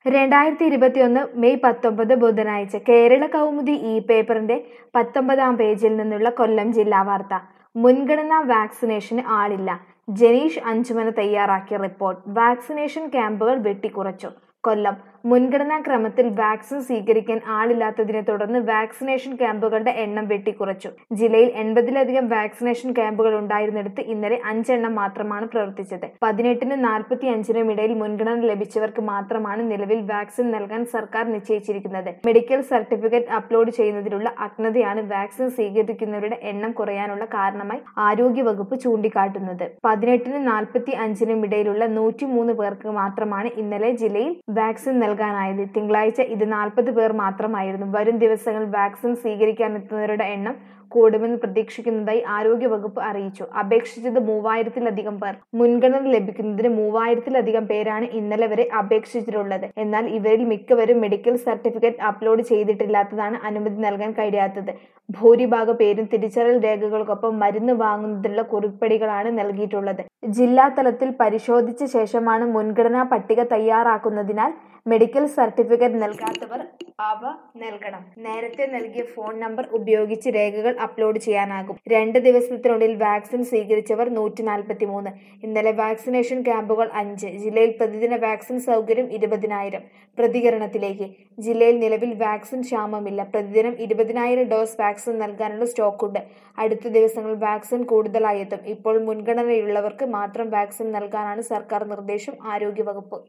രണ്ടായിരത്തി ഇരുപത്തിയൊന്ന് മെയ് പത്തൊമ്പത് ബുധനാഴ്ച കേരള കൗമുദി ഇ പേപ്പറിന്റെ പത്തൊമ്പതാം പേജിൽ നിന്നുള്ള കൊല്ലം ജില്ലാ വാർത്ത മുൻഗണനാ വാക്സിനേഷന് ആളില്ല ജനീഷ് അഞ്ചുമന തയ്യാറാക്കിയ റിപ്പോർട്ട് വാക്സിനേഷൻ ക്യാമ്പുകൾ വെട്ടിക്കുറച്ചു കൊല്ലം മുൻഗണനാ ക്രമത്തിൽ വാക്സിൻ സ്വീകരിക്കാൻ ആളില്ലാത്തതിനെ തുടർന്ന് വാക്സിനേഷൻ ക്യാമ്പുകളുടെ എണ്ണം വെട്ടിക്കുറച്ചു ജില്ലയിൽ എൺപതിലധികം വാക്സിനേഷൻ ക്യാമ്പുകൾ ഉണ്ടായിരുന്നിടത്ത് ഇന്നലെ അഞ്ചെണ്ണം മാത്രമാണ് പ്രവർത്തിച്ചത് പതിനെട്ടിനും നാൽപ്പത്തി അഞ്ചിനും ഇടയിൽ മുൻഗണന ലഭിച്ചവർക്ക് മാത്രമാണ് നിലവിൽ വാക്സിൻ നൽകാൻ സർക്കാർ നിശ്ചയിച്ചിരിക്കുന്നത് മെഡിക്കൽ സർട്ടിഫിക്കറ്റ് അപ്ലോഡ് ചെയ്യുന്നതിലുള്ള അജ്ഞതയാണ് വാക്സിൻ സ്വീകരിക്കുന്നവരുടെ എണ്ണം കുറയാനുള്ള കാരണമായി ആരോഗ്യവകുപ്പ് ചൂണ്ടിക്കാട്ടുന്നത് പതിനെട്ടിനും നാൽപ്പത്തി അഞ്ചിനും ഇടയിലുള്ള നൂറ്റിമൂന്ന് പേർക്ക് മാത്രമാണ് ഇന്നലെ ജില്ലയിൽ വാക്സിൻ നൽകാനായത് തിങ്കളാഴ്ച ഇത് നാൽപ്പത് പേർ മാത്രമായിരുന്നു വരും ദിവസങ്ങളിൽ വാക്സിൻ സ്വീകരിക്കാനെത്തുന്നവരുടെ എണ്ണം കൂടുമെന്ന് പ്രതീക്ഷിക്കുന്നതായി ആരോഗ്യവകുപ്പ് അറിയിച്ചു അപേക്ഷിച്ചത് മൂവായിരത്തിലധികം പേർ മുൻഗണന ലഭിക്കുന്നതിന് മൂവായിരത്തിലധികം പേരാണ് ഇന്നലെ വരെ അപേക്ഷിച്ചിട്ടുള്ളത് എന്നാൽ ഇവരിൽ മിക്കവരും മെഡിക്കൽ സർട്ടിഫിക്കറ്റ് അപ്ലോഡ് ചെയ്തിട്ടില്ലാത്തതാണ് അനുമതി നൽകാൻ കഴിയാത്തത് ഭൂരിഭാഗ പേരും തിരിച്ചറിയൽ രേഖകൾക്കൊപ്പം മരുന്ന് വാങ്ങുന്നതിനുള്ള കുറിപ്പടികളാണ് നൽകിയിട്ടുള്ളത് ജില്ലാ തലത്തിൽ പരിശോധിച്ച ശേഷമാണ് മുൻഗണനാ പട്ടിക തയ്യാറാക്കുന്നതിനാൽ മെഡിക്കൽ സർട്ടിഫിക്കറ്റ് നൽകാത്തവർ അവ നൽകണം നേരത്തെ നൽകിയ ഫോൺ നമ്പർ ഉപയോഗിച്ച് രേഖകൾ അപ്ലോഡ് ചെയ്യാനാകും രണ്ട് ദിവസത്തിനുള്ളിൽ വാക്സിൻ സ്വീകരിച്ചവർ നൂറ്റി നാൽപ്പത്തി മൂന്ന് ഇന്നലെ വാക്സിനേഷൻ ക്യാമ്പുകൾ അഞ്ച് ജില്ലയിൽ പ്രതിദിന വാക്സിൻ സൗകര്യം ഇരുപതിനായിരം പ്രതികരണത്തിലേക്ക് ജില്ലയിൽ നിലവിൽ വാക്സിൻ ക്ഷാമമില്ല പ്രതിദിനം ഇരുപതിനായിരം ഡോസ് വാക്സിൻ നൽകാനുള്ള സ്റ്റോക്കുണ്ട് അടുത്ത ദിവസങ്ങളിൽ വാക്സിൻ കൂടുതലായി എത്തും ഇപ്പോൾ മുൻഗണനയുള്ളവർക്ക് മാത്രം വാക്സിൻ നൽകാനാണ് സർക്കാർ നിർദ്ദേശം ആരോഗ്യവകുപ്പ്